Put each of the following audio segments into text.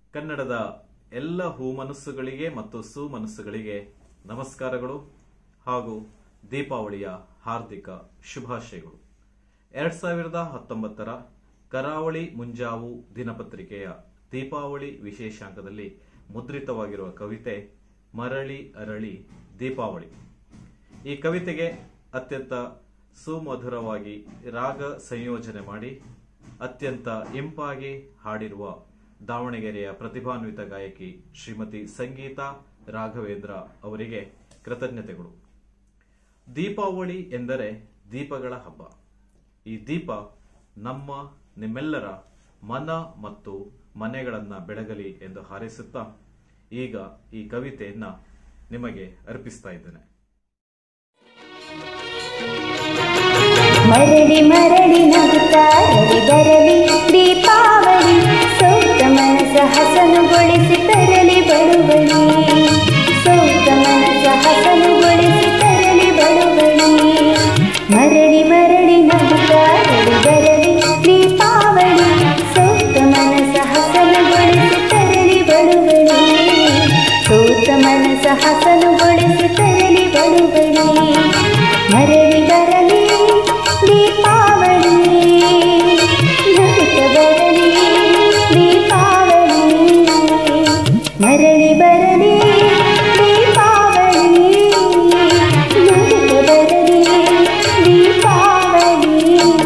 ಕನ್ನಡದ ಎಲ್ಲ ಹೂಮನಸ್ಸುಗಳಿಗೆ ಮತ್ತು ಸುಮನಸ್ಸುಗಳಿಗೆ ನಮಸ್ಕಾರಗಳು ಹಾಗೂ ದೀಪಾವಳಿಯ ಹಾರ್ದಿಕ ಶುಭಾಶಯಗಳು ಎರಡ್ ಸಾವಿರದ ಹತ್ತೊಂಬತ್ತರ ಕರಾವಳಿ ಮುಂಜಾವು ದಿನಪತ್ರಿಕೆಯ ದೀಪಾವಳಿ ವಿಶೇಷಾಂಕದಲ್ಲಿ ಮುದ್ರಿತವಾಗಿರುವ ಕವಿತೆ ಮರಳಿ ಅರಳಿ ದೀಪಾವಳಿ ಈ ಕವಿತೆಗೆ ಅತ್ಯಂತ ಸುಮಧುರವಾಗಿ ರಾಗ ಸಂಯೋಜನೆ ಮಾಡಿ ಅತ್ಯಂತ ಇಂಪಾಗಿ ಹಾಡಿರುವ ದಾವಣಗೆರೆಯ ಪ್ರತಿಭಾನ್ವಿತ ಗಾಯಕಿ ಶ್ರೀಮತಿ ಸಂಗೀತಾ ರಾಘವೇಂದ್ರ ಅವರಿಗೆ ಕೃತಜ್ಞತೆಗಳು ದೀಪಾವಳಿ ಎಂದರೆ ದೀಪಗಳ ಹಬ್ಬ ಈ ದೀಪ ನಮ್ಮ ನಿಮ್ಮೆಲ್ಲರ ಮನ ಮತ್ತು ಮನೆಗಳನ್ನ ಬೆಳಗಲಿ ಎಂದು ಹಾರೈಸುತ್ತಾ ಈಗ ಈ ಕವಿತೆಯನ್ನ ನಿಮಗೆ ಅರ್ಪಿಸ್ತಾ ಇದ್ದೇನೆ ಮರಳಿ ಮರಳಿ ನಗುತ್ತಾ ರವಿ ಬರಲಿ ದೀಪಾವಳಿ ಸೌತ ಮನಸ ಹಸನುಗೊಳಿಸಿ ತರಲಿ ಬಳುವಳಿ ಸೌತ ಮನಸ ಹಸನುಗೊಳಿಸಿ ತರಲಿ ಬಳುವಳಿ ಮರಳಿ ಮರಳಿ ನಗುತ್ತಾ ರವಿ ಬರಲಿ ದೀಪಾವಳಿ ಸೌತ ಮನಸ ಹಸನುಗೊಳಿಸಿ ತರಲಿ ಬಳುವಳಿ ಸೌತ ಮನಸ ಹಸನುಗೊಳಿಸಿ ತರಲಿ ಬಳುವಳಿ ಮರಳಿ ಬರಲಿ ದೀಪಾವಳಿ ನಗುತ್ತ ಬರಲಿ ದೀಪಾವಳಿ ಮರಳಿ ಬರಲಿ ದೀಪಾವಳಿ ನಗುತ್ತ ಬರಲಿ ದೀಪಾವಳಿ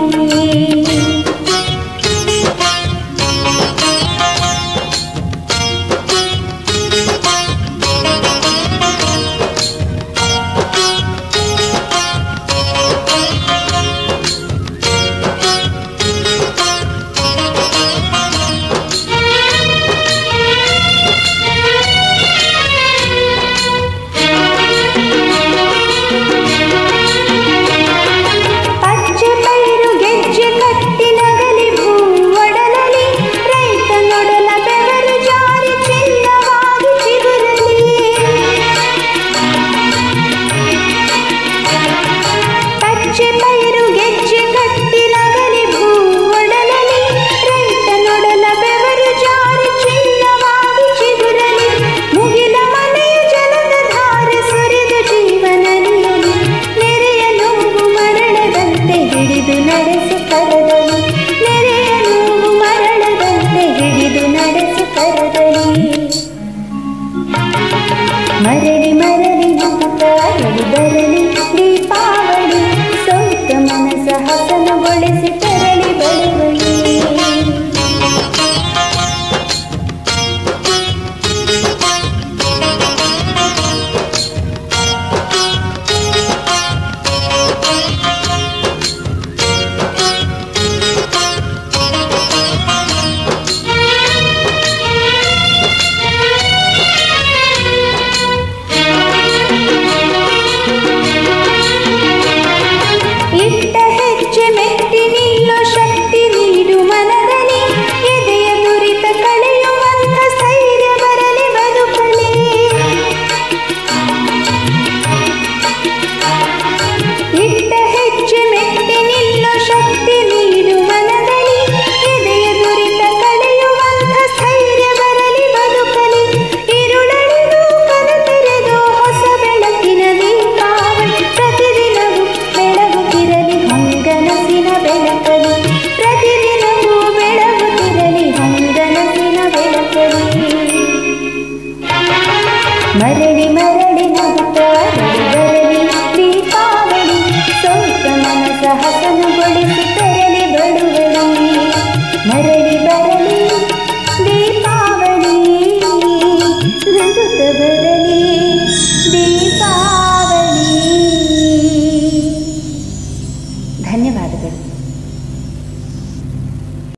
ಪಚ್ಚೆ ಪೈರು ಗೆಜ್ಜೆ ಕಟ್ಟಿ ನಗಲಿ ಒಡಲಲಿ ರೈತ ನೊಡಲ ಬೆವರು ಜಾರಿ ಚಿನ್ನವಾಗಿ ಚಿಗುರಲಿ ಪಚ್ಚೆ ಪೈರು ಗೆಜ್ಜೆ ಕಟ್ಟಿ ನಗಲಿ ಒಡಲಲಿ ರೈತ ನೊಡಲ ಬೆವರು ಜಾರಿ ಚಿನ್ನವಾಗಿ ಚಿಗುರಲಿ ಮುಗಿಲ ಮನೆಯ ಜಲದ ಧಾರೆ ಸುರಿದು ಜೀವನ ನಿಯಲಿ ನೆರೆಯ ನೋವು ಮರಳದಂತೆ ಹಿಡಿದು ನಡೆಸು ಕರದಲಿ ನೆರೆಯ ನೋವು ಮರಳದಂತೆ ಹಿಡಿದು ನಡೆಸು ಕರದಲಿ